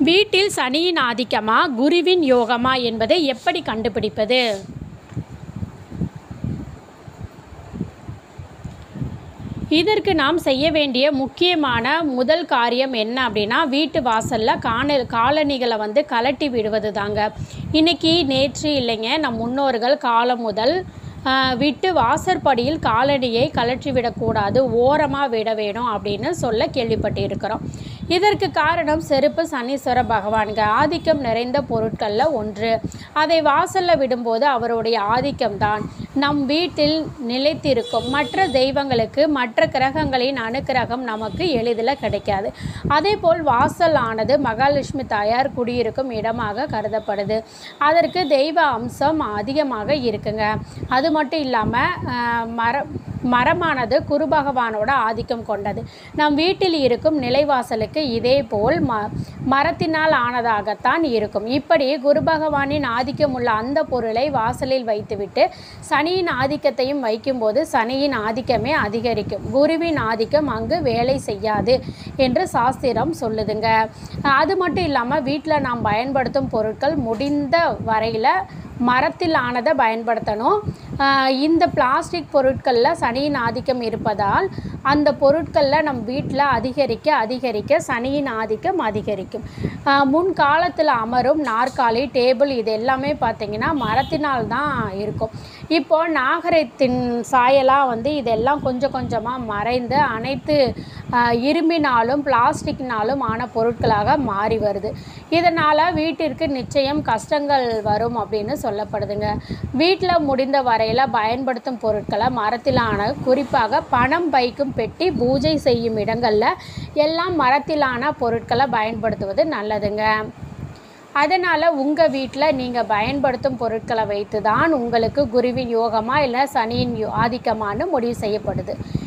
வீட்டில் சனியின் ஆதிக்கமா குருவின் யோகமா என்பதை எப்படி கண்டுபிடிப்பது இதற்கு நாம் செய்ய வேண்டிய முக்கியமான முதல் காரியம் என்ன அப்படின்னா வீட்டு வாசலில் காண காலணிகளை வந்து கலட்டி விடுவது தாங்க இன்னைக்கு நேற்று இல்லைங்க நம் முன்னோர்கள் காலம் முதல் ஆஹ், விட்டு வாசற்படியில் காலணியை கலற்றி விடக்கூடாது ஓரமாக விட வேணும் அப்படின்னு சொல்ல கேள்விப்பட்டிருக்கிறோம் இதற்கு காரணம் செருப்பு சனீஸ்வர பகவான்க ஆதிக்கம் நிறைந்த பொருட்களில் ஒன்று அதை வாசலில் விடும்போது அவருடைய ஆதிக்கம்தான் நம் வீட்டில் நிலைத்திருக்கும் மற்ற தெய்வங்களுக்கு மற்ற கிரகங்களின் அனுக்கிரகம் நமக்கு எளிதில் கிடைக்காது அதேபோல் வாசல் ஆனது மகாலட்சுமி தாயார் குடியிருக்கும் இடமாக கருதப்படுது அதற்கு தெய்வ அம்சம் அதிகமாக இருக்குங்க அது மட்டும் இல்லாமல் மர மரமானது குரு பகவானோட ஆதிக்கம் கொண்டது நம் வீட்டில் இருக்கும் நிலைவாசலுக்கு இதே போல் ம மரத்தினால் ஆனதாகத்தான் இருக்கும் இப்படி குரு பகவானின் ஆதிக்கம் உள்ள அந்த பொருளை வாசலில் வைத்துவிட்டு சனியின் ஆதிக்கத்தையும் வைக்கும்போது சனியின் ஆதிக்கமே அதிகரிக்கும் குருவின் ஆதிக்கம் அங்கு வேலை செய்யாது என்று சாஸ்திரம் சொல்லுதுங்க அது மட்டும் இல்லாமல் வீட்டில் நாம் பயன்படுத்தும் பொருட்கள் முடிந்த வரையில் மரத்தில் ஆனதை பயன்படுத்தணும் ஆஹ் இந்த பிளாஸ்டிக் பொருட்களில் சனியின் ஆதிக்கம் இருப்பதால் அந்த பொருட்களில் நம் வீட்டில் அதிகரிக்க அதிகரிக்க சனியின் ஆதிக்கம் அதிகரிக்கும் ஆஹ் முன் காலத்தில் அமரும் நாற்காலி டேபிள் இது எல்லாமே பார்த்திங்கன்னா மரத்தினால் தான் இருக்கும் இப்போ நாகரிகத்தின் சாயலாக வந்து இதெல்லாம் கொஞ்சம் கொஞ்சமாக மறைந்து அனைத்து ஆஹ் இரும்பினாலும் பிளாஸ்டிக்னாலும் ஆன பொருட்களாக மாறி வருது இதனால் வீட்டிற்கு நிச்சயம் கஷ்டங்கள் வரும் அப்படின்னு சொல்லப்படுதுங்க வீட்டில் முடிந்த வரையில் பயன்படுத்தும் பொருட்களை மரத்திலான குறிப்பாக பணம் வைக்கும் பெட்டி பூஜை செய்யும் இடங்களில் எல்லாம் மரத்திலான பொருட்களை பயன்படுத்துவது நல்லதுங்க அதனால் உங்கள் வீட்டில் நீங்கள் பயன்படுத்தும் பொருட்களை வைத்து தான் உங்களுக்கு குருவின் யோகமா இல்லை சனியின் யோ- ஆதிக்கமான்னு முடிவு செய்யப்படுது